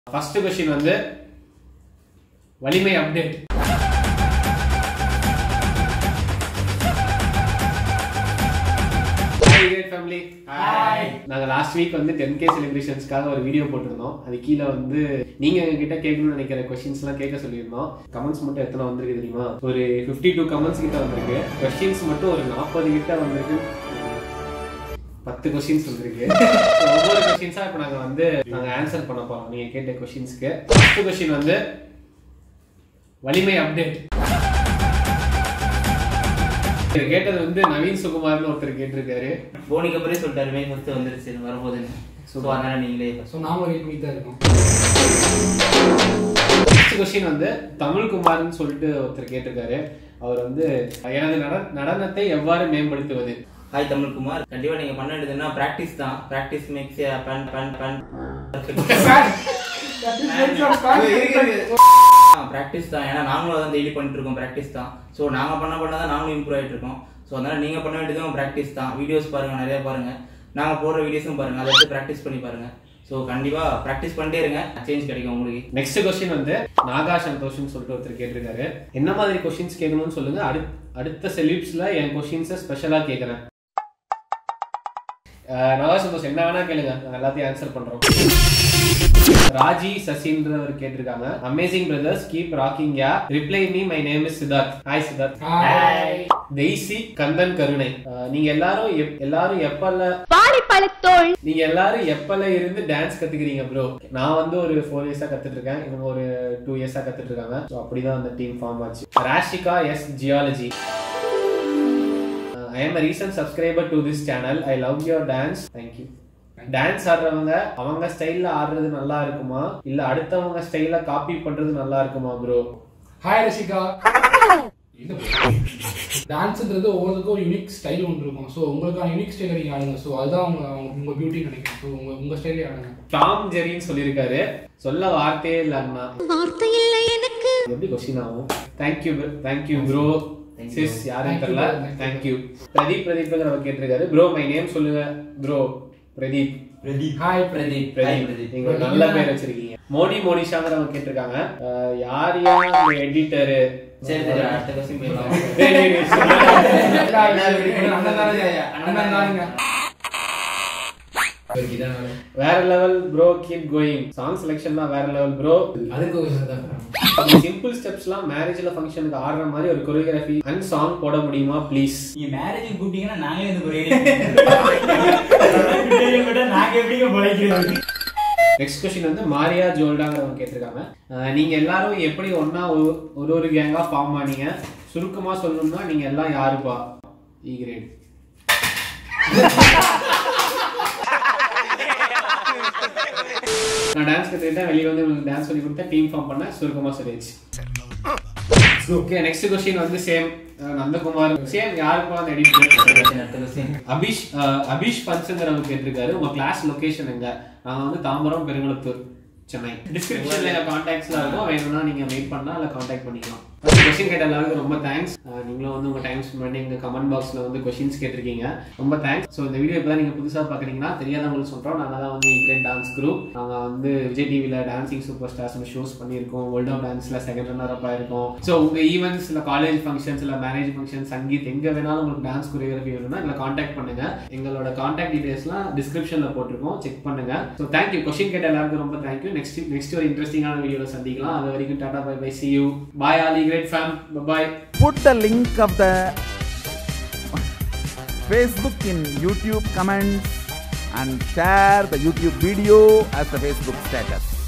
First question வந்து Valimai update family நாங்க last week வந்து டென் கே செலிப்ரேஷன்ஸ்க்காக ஒரு வீடியோ போட்டிருந்தோம் அது கீழே வந்து நீங்க எங்ககிட்ட கேட்கணும்னு நினைக்கிற கொஸ்டின்ஸ் எல்லாம் கேட்க சொல்லியிருந்தோம் கமெண்ட்ஸ் மட்டும் எத்தனை வந்திருக்கு தெரியுமா ஒரு 52 டூ கமெண்ட்ஸ் கிட்ட வந்திருக்கு கொஸ்டின்ஸ் மட்டும் ஒரு நாற்பது கிட்ட வந்திருக்கு பத்து கொஸ்டின்ஸ் வந்திருக்கு So, ஒவ்வொரு கொஸ்டின்ஸா இப்போ நாங்க வந்து நாங்க ஆன்சர் பண்ண போறோம் நீங்க கேட்ட கொஸ்டின்ஸ்க்கு ஃபர்ஸ்ட் கொஸ்டின் வந்து வலிமை அப்டேட் கேட்டது வந்து நவீன் சுகுமார்னு ஒருத்தர் கேட்டிருக்காரு போனிக்கு அப்புறம் சொல்லிட்டாரு மே ஃபர்ஸ்ட் வந்துருச்சு வரும்போதுன்னு ஸோ அதனால நீங்களே ஸோ நாம வெயிட் பண்ணி தான் இருக்கோம் நெக்ஸ்ட் கொஸ்டின் வந்து தமிழ்குமார்னு சொல்லிட்டு ஒருத்தர் கேட்டிருக்காரு அவர் வந்து எனது நட நடனத்தை எவ்வாறு மேம்படுத்துவது ஹாய் தமிழ்குமார் கண்டிப்பா நீங்க பண்ண வேண்டியதுன்னா பிராக்டிஸ் தான் practice makes fun fun fun practice தான் ஏன்னா நாங்களும் அதான் டெய்லி பண்ணிட்டு இருக்கோம் பிராக்டிஸ் தான் ஸோ நாங்க பண்ண பண்ண தான் நாங்களும் இம்ப்ரூவ் ஆயிட்டு இருக்கோம் ஸோ அதனால நீங்க பண்ண வேண்டியதும் பிராக்டிஸ் தான் வீடியோஸ் பாருங்க நிறைய பாருங்க நாங்க போடுற வீடியோஸும் பாருங்க அதை எடுத்து பிராக்டிஸ் பண்ணி பாருங்க ஸோ கண்டிப்பா பிராக்டிஸ் பண்ணிட்டே இருங்க சேஞ்ச் கிடைக்கும் உங்களுக்கு நெக்ஸ்ட் கொஸ்டின் வந்து நாகா சந்தோஷ்னு சொல்லிட்டு ஒருத்தர் கேட்டிருக்காரு என்ன மாதிரி கொஸ்டின்ஸ் கேட்கணும்னு சொல்லுங்க அடுத் அடுத்த செலிப்ஸ்ல என் கொஸ்டின்ஸை ஸ்பெஷலா கேட்கறேன் அஹ் நாகா சந்தோஷ் என்ன வேணா கேளுங்க நாங்க எல்லாத்தையும் ஆன்சர் பண்றோம் ராஜி சசின்றவர் கேட்டிருக்காங்க amazing brothers keep rocking yeah reply me my name is Siddharth hi Siddharth hi Daisy Kandhan Karunai ah நீங்க எல்லாரும் எப்- எல்லாரும் எப்பல்ல வாழைப்பழத்தோள் நீங்க எல்லாரும் எப்பல இருந்து டான்ஸ் கத்துக்கிறீங்க ப்ரோ நான் வந்து ஒரு ஃபோர் இயர்ஸா கத்துட்டு இருக்கேன் இவங்க ஒரு டூ இயர்ஸா கத்துட்டு இருக்காங்க ஸோ அப்படிதான் அந்த டீம் ஃபார்ம் ஆச்சு Rashika S geology I am recent subscriber to this channel I love your dance thank you dance ஆடுறவங்க அவங்க ஸ்டைல்ல ஆடுறது நல்லா இருக்குமா இல்ல அடுத்தவங்க ஸ்டைல காப்பி பண்றது நல்லா இருக்குமா ப்ரோ ஹாய் ரஷிகா டான்ஸ்ன்றது ஒவ்வொருக்கும் ஒரு யூனிக் ஸ்டைல் ஒன்று இருக்கும் ஸோ உங்களுக்கான யூனிக் ஸ்டைலை நீங்கள் ஆடுங்க ஸோ அதுதான் உங்க உங்க- உங்க பியூட்டி நினைக்கிறேன் ஸோ உங்க உங்க ஸ்டைலே ஆடுங்க டாம் ஜெரின்னு சொல்லியிருக்காரு சொல்ல வார்த்தையே இல்ல அண்ணா வார்த்தை இல்லை எனக்கு எப்படி கொஸ்டின் ஆகும் thank you thank you bro Thank you. Sis யாரும் Thank you, தெரியல bro. Thank you. Thank you Pradeep பிரதீப்ங்கிறவர் கேட்டிருக்காரு ப்ரோ மை நேம் சொல்லுங்க bro Pradeep Pradeep hi Pradeep hi Pradeep Pradeep நீங்க ஒரு நல்ல பேர் வச்சிருக்கீங்க மோடி மோனிஷாங்கிறவங்க கேட்டிருக்காங்க அஹ், யார் யார் எடிட்டரு சரி சரி அடுத்த கொஸ்டின் போயிடலாம் அண்ணன் தானே அண்ணன் தானுங்க வேற level bro keep going song செலெக்ஷன்லாம் வேற லெவல் ப்ரோ அதுக்கு ஒரு தான் சிம்பிள் ஸ்டெப்ஸ்லாம் மேரேஜ்ல ஃபங்க்ஷனுக்கு ஆடுற மாதிரி ஒரு கொரியோகிராஃபி அண்ட் சாங் போட முடியுமா ப்ளீஸ் நீங்க மேரேஜ் கூப்பிட்டீங்கன்னா நாங்களே இந்த ஒரு நாங்க எப்படிங்க பிழைக்கிறது நெக்ஸ்ட் கொஸ்டின் வந்து மாரியா ஜோல்டாங்கிறவங்க கேட்டிருக்காங்க அஹ் நீங்க எல்லாரும் எப்படி ஒண்ணா ஒரு ஒரு ஒரு கேங்கா ஃபார்ம் ஆனீங்க சுருக்கமா சொல்லணும்னா நீங்க எல்லாம் யாருப்பா இ கிரேட் நான் டான்ஸ் கத்துக்கிட்டேன் வெளியே வந்து உங்களுக்கு டான்ஸ் சொல்லி கொடுத்தேன் டீம் ஃபார்ம் பண்ணேன் சுருக்கமா சொல்லிடுச்சு ஓகே நெக்ஸ்ட் கொஸ்டின் வந்து சேம் நந்தகுமார் சேம் யாருப்பா அந்த எடிட் அடுத்த கொஸ்டின் அபிஷ் அஹ், அபிஷ் பன்ஸுங்கிறவங்க கேட்டிருக்காரு உங்க கிளாஸ் லொகேஷன் எங்க நாங்க வந்து தாம்பரம் பெருங்குளத்தூர் சென்னை டிஸ்கிரிப்ஷன்ல எங்க கான்டாக்ட்ஸ்லாம் இருக்கும் வேணும்னா நீங்க வெயிட் பண்ணா இல்ல கான்டாக்ட் பண்ணிக்கலாம் கொஸ்டின் கேட்ட எல்லாருக்கும் ரொம்ப தேங்க்ஸ் நீங்களும் வந்து உங்க டைம் ஸ்பெண்ட் பண்ணி எங்க கமெண்ட் பாக்ஸ்ல வந்து கொஸ்டின்ஸ் கேட்டிருக்கீங்க ரொம்ப தேங்க்ஸ் ஸோ இந்த வீடியோ இப்போ நீங்க புதுசா பாக்குறீங்கன்னா தெரியாதவங்களுக்கு சொல்றோம் நாங்க தான் வந்து கிரேட் டான்ஸ் குரூப் நாங்க வந்து விஜய் டிவில டான்சிங் சூப்பர் ஸ்டார்ஸ் ஷோஸ் பண்ணியிருக்கோம் வேர்ல்ட் ஆஃப் டான்ஸ்ல செகண்ட் ரன்னர் அப் ஆயிருக்கோம் ஸோ உங்க ஈவெண்ட்ஸ் இல்ல காலேஜ் ஃபங்க்ஷன்ஸ் இல்ல மேரேஜ் ஃபங்க்ஷன் சங்கீத் எங்க வேணாலும் உங்களுக்கு டான்ஸ் கொரியோகிராஃபி வேணும்னா எங்களை காண்டாக்ட் பண்ணுங்க எங்களோட காண்டாக்ட் டீடைல்ஸ்லாம் டிஸ்கிரிப்ஷன்ல போட்டிருக்கோம் செக் பண்ணுங்க ஸோ தேங்க்யூ கொஸ்டின் கேட்ட எல்லாருக்கும் ரொம்ப தேங்க்யூ நெக்ஸ்ட் நெக்ஸ்ட் ஒரு இன்ட்ரெஸ்டிங்கான வீடியோல சந்திக்கலாம் அது வரைக்கும் tata bye bye see you bye Ali great fame bye put the link of the Facebook in YouTube comments and share the YouTube video as the Facebook status.